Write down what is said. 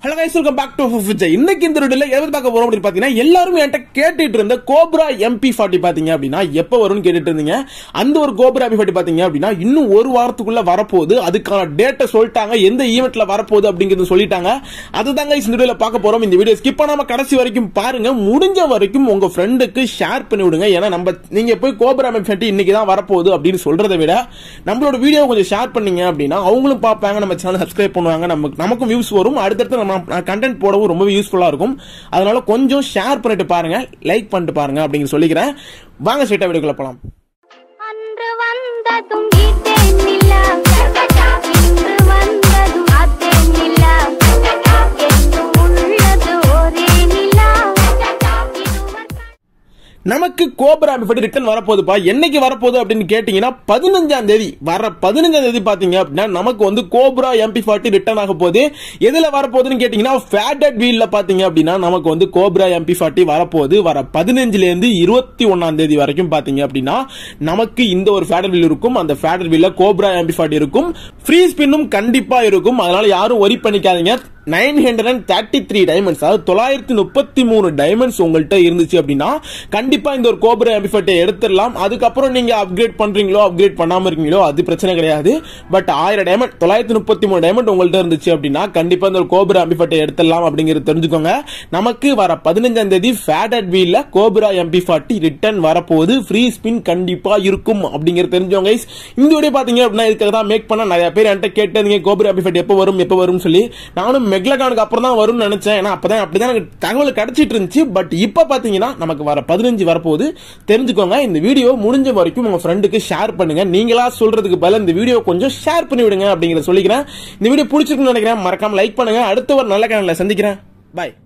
Hello guys welcome back to ஃபிஜய் இன்னைக்கு இந்த வீடியோல எதை பார்க்க போறோம் அப்படின்னு பாத்தீங்கன்னா எல்லாரும் என்கிட்ட கேட்டுட்டு இருந்த கோப்ரா எம்பி ஃபார்ட்டி பாத்தீங்க அப்படின்னா எப்ப வரும்னு கேட்டுட்டு இருந்தீங்க அந்த ஒரு கோப்ரா எம்பி ஃபார்ட்டி பாத்தீங்க அப்படின்னா இன்னும் ஒரு வாரத்துக்குள்ள வரப்போகுது அதுக்கான டேட்டை சொல்லிட்டாங்க எந்த ஈவெண்ட்ல வரப்போகுது அப்படிங்கறது சொல்லிட்டாங்க அதுதான் guys இந்த வீடியோல பார்க்க போறோம் இந்த வீடியோ ஸ்கிப் பண்ணாம கடைசி வரைக்கும் பாருங்க முடிஞ்ச வரைக்கும் உங்க ஃப்ரெண்டுக்கு ஷேர் பண்ணி விடுங்க ஏன்னா நம்ம நீங்க போய் கோப்ரா எம்பி ஃபார்ட்டி இன்னைக்கு தான் வரப்போகுது அப்படின்னு சொல்றதை விட நம்மளோட வீடியோ கொஞ்சம் ஷேர் பண்ணீங்க அப்படின்னா அவங்களும் பார்ப்பாங்க நம்ம சேனல் சப்ஸ்கிரைப் பண்ணுவாங்க நமக்கு நமக்கும் வியூஸ் வரும் அடுத்தடுத்து நம்ம கண்டென்ட் போடவும் ரொம்ப யூஸ்ஃபுல்லா இருக்கும் அதனால கொஞ்சம் ஷேர் பண்ணிட்டு பாருங்க லைக் பண்ணிட்டு பாருங்க அப்படின்னு சொல்லிக்கிறேன் வாங்க ஸ்ட்ரெயிட்டா வீடியோக்குள்ள போலாம் அன்று வந்ததும் ஈட்டேன் நிலா இன்று வந்ததும் ஆத்தேன் நிலா என்றும் உள்ளது ஒரே நிலா இதுவரை நமக்கு கோபரா பற்றி ரிட்டர்ன் வரப்போகுதுப்பா என்னைக்கு வரப்போகுது அப்படின்னு கேட்டீங்கன்னா பதினஞ்சாம் தேதி வர பதினஞ்சாம் தேதி பாத்தீங்க அப்படின்னா நமக்கு வந்து கோப்ரா எம்பி ஃபார்ட்டி ரிட்டர்ன் ஆக போகுது எதுல வரப்போகுதுன்னு கேட்டீங்கன்னா ஃபேட்டட் வீல்ல பாத்தீங்க அப்படின்னா நமக்கு வந்து கோப்ரா எம்பி ஃபார்ட்டி வரப்போகுது வர பதினஞ்சுல இருந்து இருபத்தி ஒன்னாம் தேதி வரைக்கும் பாத்தீங்க அப்படின்னா நமக்கு இந்த ஒரு ஃபேட்டட் வீல் இருக்கும் அந்த ஃபேட்டட் வீல்ல கோப்ரா எம்பி ஃபார்ட்டி இருக்கும் ஃப்ரீ ஸ்பின்னும் கண்டிப்பா இருக்கும் அதனால யாரும் ஒரி பண்ணிக்காதீங்க nine hundred and thirty three diamonds அதாவது தொள்ளாயிரத்தி முப்பத்தி மூணு டைமண்ட்ஸ் உங்கள்கிட்ட இருந்துச்சு அப்படின்னா கண்டிப்பா இந்த ஒரு கோபுர எம்பிஃபெட்டை எடுத்துடலாம் அதுக்கப்புறம் நீங்க அப்கிரேட் பண்றீங்களோ அப்கிரேட் பண்ணாம இருக்கீங்களோ அது பிரச்சனை கிடையாது பட் ஆயிரம் டைமண்ட் தொள்ளாயிரத்தி முப்பத்தி மூணு டைமண்ட் உங்கள்கிட்ட இருந்துச்சு அப்படின்னா கண்டிப்பா இந்த ஒரு கோபுர எம்பிஃபெட்டை எடுத்துடலாம் அப்படிங்கிறது தெரிஞ்சுக்கோங்க நமக்கு வர பதினஞ்சாம் தேதி ஃபேடட் வீல்ல கோபுரா எம்பி ஃபார்ட்டி ரிட்டர்ன் வரப்போகுது ஃப்ரீ ஸ்பின் கண்டிப்பா இருக்கும் அப்படிங்கிறது தெரிஞ்சவங்க guys. இந்த வீடியோ பாத்தீங்க அப்படின்னா இதுக்காக தான் மேக் பண்ண நிறைய பேர் என்கிட்ட கேட்டீங்க கோபுரா எம்பி ஃபார்ட்டி எப்போ வரும் எப்போ வரும்னு சொல்லி நானும் மெக்லகானுக்கு அப்புறம் தான் வரும்னு நினைச்சேன் ஏன்னா அப்பதான் அப்படிதான் எனக்கு தகவல் கிடைச்சிட்டு இருந்துச்சு பட் இப்ப பாத்தீங்கன்னா நமக்கு வர பதினஞ்சு வரப்போகுது தெரிஞ்சுக்கோங்க இந்த வீடியோ முடிஞ்ச வரைக்கும் உங்க ஃப்ரெண்டுக்கு ஷேர் பண்ணுங்க நீங்களா சொல்றதுக்கு பதிலா இந்த வீடியோ கொஞ்சம் ஷேர் பண்ணி விடுங்க அப்படிங்கறத சொல்லிக்கிறேன் இந்த வீடியோ பிடிச்சிருக்குன்னு நினைக்கிறேன் மறக்காம லைக் பண்ணுங்க அடுத்த ஒரு நல்ல சேனல்ல சந்திக்கிறேன் பாய்